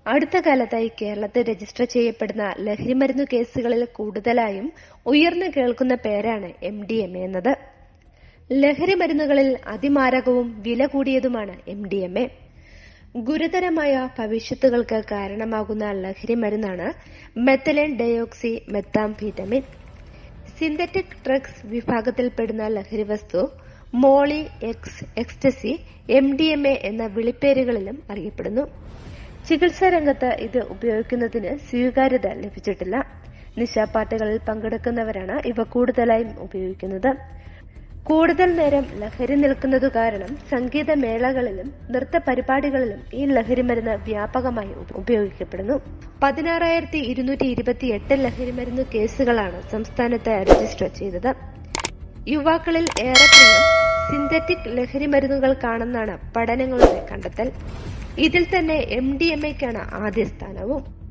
അടുത്ത കാലത്തായി കേരളത്തിൽ രജിസ്റ്റർ ചെയ്യപ്പെടുന്ന ലഹരിമരുന്നു കേസുകളിൽ കൂടുതലായും ഉയർന്നു കേൾക്കുന്ന പേരാണ് എം ഡി എം എ എന്നത് ലഹരി മരുന്നുകളിൽ അതിമാരകവും വില കൂടിയതുമാണ് എം ഡി എം എ ഗുരുതരമായ ഭവിഷ്യത്തുകൾക്ക് കാരണമാകുന്ന ലഹരി മരുന്നാണ് methylene dioxy methamphetamine synthetic drugs വിഭാഗത്തിൽപ്പെടുന്ന ലഹരി വസ്തു molly X ecstasy M D M A എന്ന വിളിപ്പേരുകളിലും അറിയപ്പെടുന്നു ചികിത്സാ രംഗത്ത് ഇത് ഉപയോഗിക്കുന്നതിന് സ്വീകാര്യത ലഭിച്ചിട്ടില്ല നിശാപാർട്ടികളിൽ പങ്കെടുക്കുന്നവരാണ് ഇവ കൂടുതലായും ഉപയോഗിക്കുന്നത് കൂടുതൽ നേരം ലഹരി നിൽക്കുന്നതു കാരണം സംഗീതമേളകളിലും നൃത്ത പരിപാടികളിലും ഈ ലഹരിമരുന്ന് വ്യാപകമായി ഉപയോഗിക്കപ്പെടുന്നു പതിനാറായിരത്തി ഇരുന്നൂറ്റി ഇരുപത്തി എട്ട് ലഹരിമരുന്ന് കേസുകളാണ് സംസ്ഥാനത്ത് രജിസ്റ്റർ ചെയ്തത് യുവാക്കളിൽ ഏറെ പ്രിയം സിന്തറ്റിക് ലഹരിമരുന്നുകൾക്കാണെന്നാണ് പഠനങ്ങളുടെ കണ്ടെത്തൽ ഇതിൽ തന്നെ എം ഡി എം എക്കാണ് ആദ്യ സ്ഥാനവും